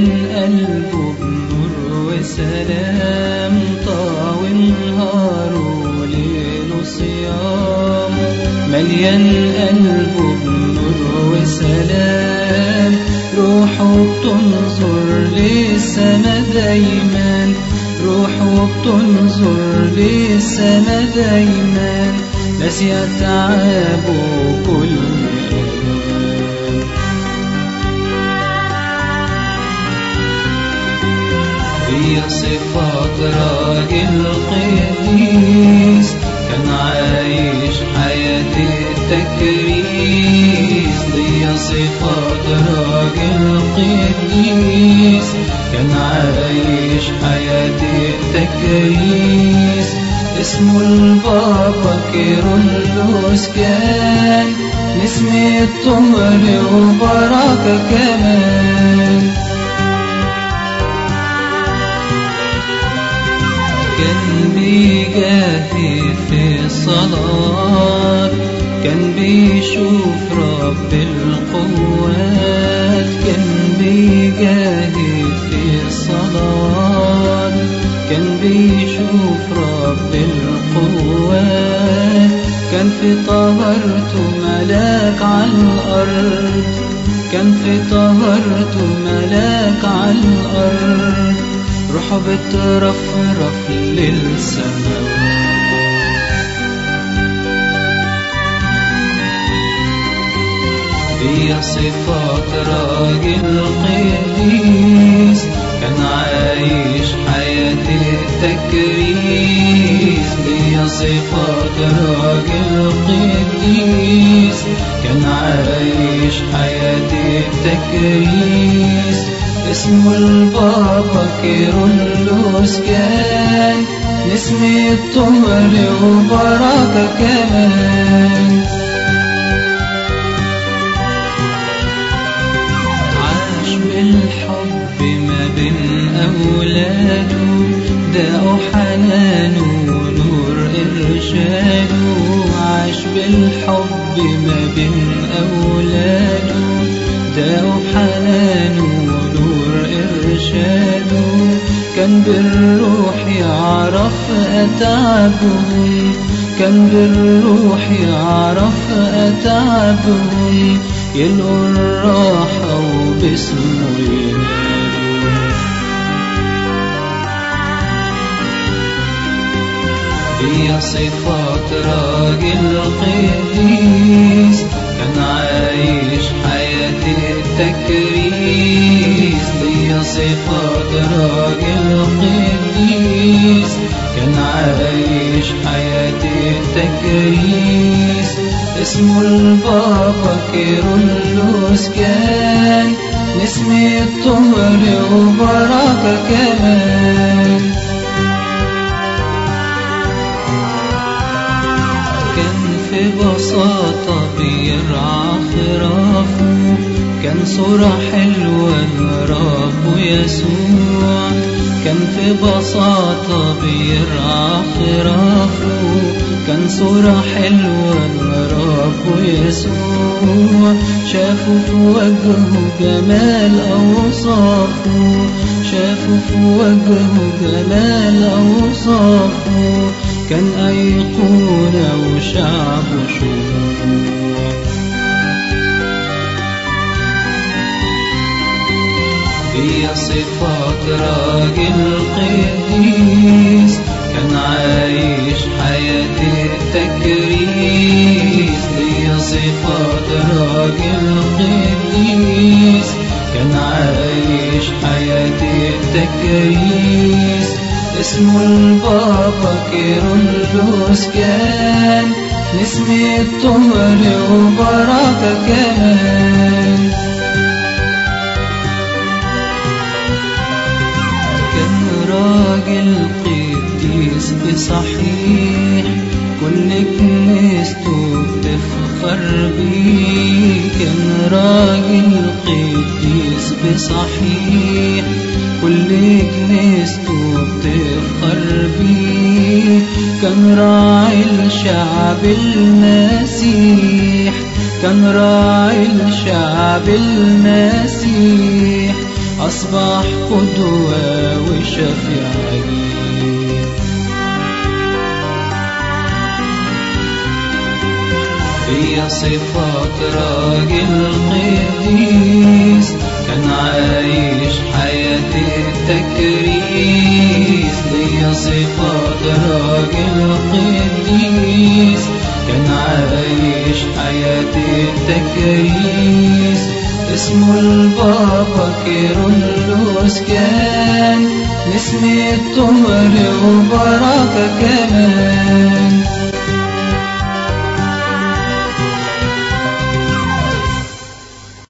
قلبه بنور وسلام طاوي نهاره ليله صيام مليان قلبه بنور وسلام روحه بتنظر للسما دايما روحه بتنظر للسما دايما ناسية تعبه كل أيام هي صفات راجل قديس كان عايش حياة التكريس دي صفات راجل قديس كان عايش حياة التكريس اسمه البابا كيرلس كان نسمة طهر وبركة كمان كان بيجاهد في الصلاة كان بيشوف رب القوات كان بيجاهد في الصلاة كان بيشوف رب القوات كان في طهرته ملاك على الأرض كان في طهرته ملاك على الأرض روحه بترفرف للسماوات هي صفات راجل قديس كان عايش حياة التكريس هي صفات راجل قديس كان عايش حياة التكريس اسمه البابا كيرلس كان نسمة طهر وبركة كمان عاش بالحب ما بين أولاده داقوا حنانه ونور إرشاده عاش بالحب ما بين أولاده داقوا حنانه ونور إرشاده كان بالروح يعرف أتعبهم كان بالروح يعرف أتعبهم يلقوا الراحة وباسمه ينادوا هي صفات راجل قديس كان عايش حياة التكريس هي صفات راجل قديس كان عايش حياة التكريس اسمه البابا كيرلس كان نسمة طهر وبركة كمان كان في بساطة بيرعى خرافه كان صورة حلوة لرب يسوع كان في بساطة بيرعى خرافه كان صورة حلوة لرب يسوع شافوا في وجهه جمال أوصافه شافوا في وجهه جمال أوصافه كان أيقونة وشعبه شجوع هي صفات راجل قديس كان عايش حياة التكريس هي صفات راجل قديس كان عايش حياة التكريس اسمه البابا كيرلس كان نسمة طهر وبركة كمان كان راجل قديس بصحيح كل كنيسته بتفخر بيه كان راجل قديس بصحيح كل كنيسته بتفخر بيه كان راعي الشعب المسيح كان راعي الشعب المسيح أصبح قدوة وشفيعي هي صفات راجل قديس كان عايش حياة التكريس هي صفات راجل قديس كان عايش حياة التكريس اسمه البابا كيرلس كان نسمة طهر وبركة كمان